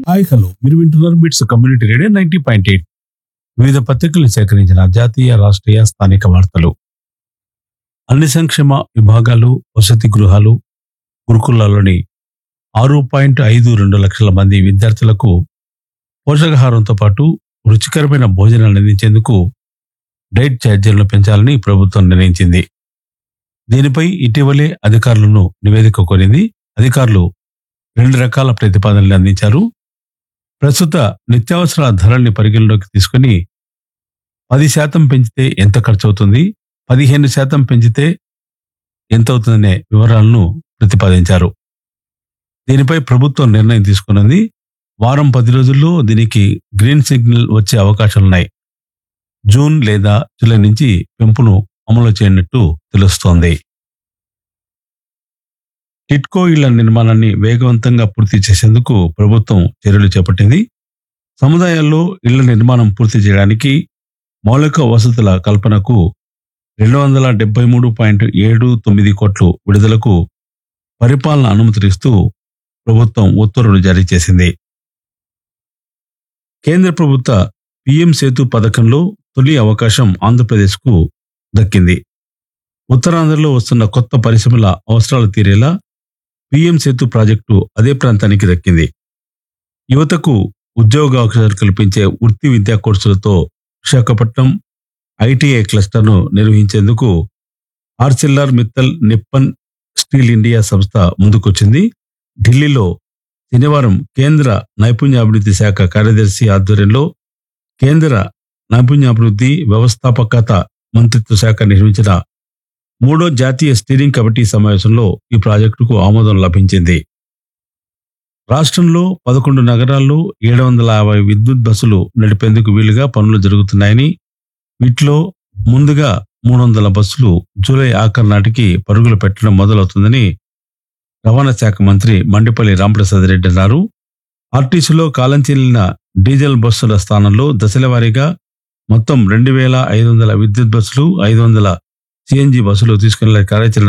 hi hello మీరు వింటున్నారు MITS community radio ninety point eight వివిధ పత్రికలు సేకరించిన జాతీయ రాష్ట్రీయ స్థానిక వార్తలు అన్ని సంక్షేమ విభాగాలు వసతి గృహాలు గురుకులాల్లోని ఆరు పాయింట్ ఐదు రెండు లక్షల మంది విద్యార్థులకు పోషకాహారంతో పాటు రుచికరమైన భోజనాలు అందించేందుకు డైట్ ఛార్జీలను పెంచాలని ప్రభుత్వం నిర్ణయించింది దీనిపై ఇటీవలే అధికారులను నివేదిక కోరింది అధికారులు రెండు రకాల ప్రతిపాదనలు అందించారు ప్రస్తుత నిత్యావసరాల ధరల్ని పరిగణలోకి తీసుకుని పది శాతం పెంచితే ఎంత ఖర్చు అవుతుంది పదిహేను శాతం పెంచితే ఎంత అవుతుందనే వివరాలను ప్రతిపాదించారు దీనిపై ప్రభుత్వం నిర్ణయం తీసుకున్నది వారం పది రోజుల్లో దీనికి గ్రీన్ సిగ్నల్ వచ్చే అవకాశాలున్నాయి జూన్ లేదా జూలై నుంచి పెంపును అమలు చేయనట్టు తెలుస్తోంది టిట్కో ఇళ్ల నిర్మాణాన్ని వేగవంతంగా పూర్తి చేసేందుకు ప్రభుత్వం చర్యలు చేపట్టింది సముదాయాల్లో ఇళ్ల నిర్మాణం పూర్తి చేయడానికి మౌలిక వసతుల కల్పనకు రెండు వందల డెబ్బై మూడు పాయింట్ ఏడు తొమ్మిది కోట్లు విడుదలకు పరిపాలన అనుమతిస్తూ ప్రభుత్వం ఉత్తర్వులు జారీ చేసింది కేంద్ర ప్రభుత్వ పిఎం సేతు పథకంలో తొలి అవకాశం ఆంధ్రప్రదేశ్కు దక్కింది ఉత్తరాంధ్రలో వస్తున్న కొత్త పరిశ్రమల అవసరాలు తీరేలా పిఎం సేతు ప్రాజెక్టు అదే ప్రాంతానికి దక్కింది యువతకు ఉద్యోగ అవకాశాలు కల్పించే వృత్తి విద్యా కోర్సులతో విశాఖపట్నం ఐటీఐ క్లస్టర్ను నిర్వహించేందుకు Arcelor Mittal Nippon steel India సంస్థ ముందుకొచ్చింది ఢిల్లీలో శనివారం కేంద్ర నైపుణ్యాభివృద్ధి శాఖ కార్యదర్శి ఆధ్వర్యంలో కేంద్ర నైపుణ్యాభివృద్ధి వ్యవస్థాపకత మంత్రిత్వ శాఖ నిర్వహించిన మూడో జాతీయ స్టీరింగ్ కమిటీ సమావేశంలో ఈ ప్రాజెక్టుకు ఆమోదం లభించింది రాష్ట్రంలో పదకొండు నగరాల్లో ఏడు వందల యాభై విద్యుత్ బస్సులు నడిపేందుకు వీలుగా పనులు జరుగుతున్నాయని వీటిలో ముందుగా మూడు వందల బస్సులు జూలై ఆఖరు నాటికి పరుగులు పెట్టడం మొదలవుతుందని రవాణా శాఖ మంత్రి మండిపల్లి రామప్రసాద్ రెడ్డి అన్నారు ఆర్టీసీలో కాలం చెల్లిన డీజిల్ బస్సుల స్థానంలో దశల వారీగా మొత్తం రెండు వేల ఐదు వందల విద్యుత్ బస్సులు ఐదు వందల సిఎన్జి బస్సులు తీసుకునే కార్యాచరణ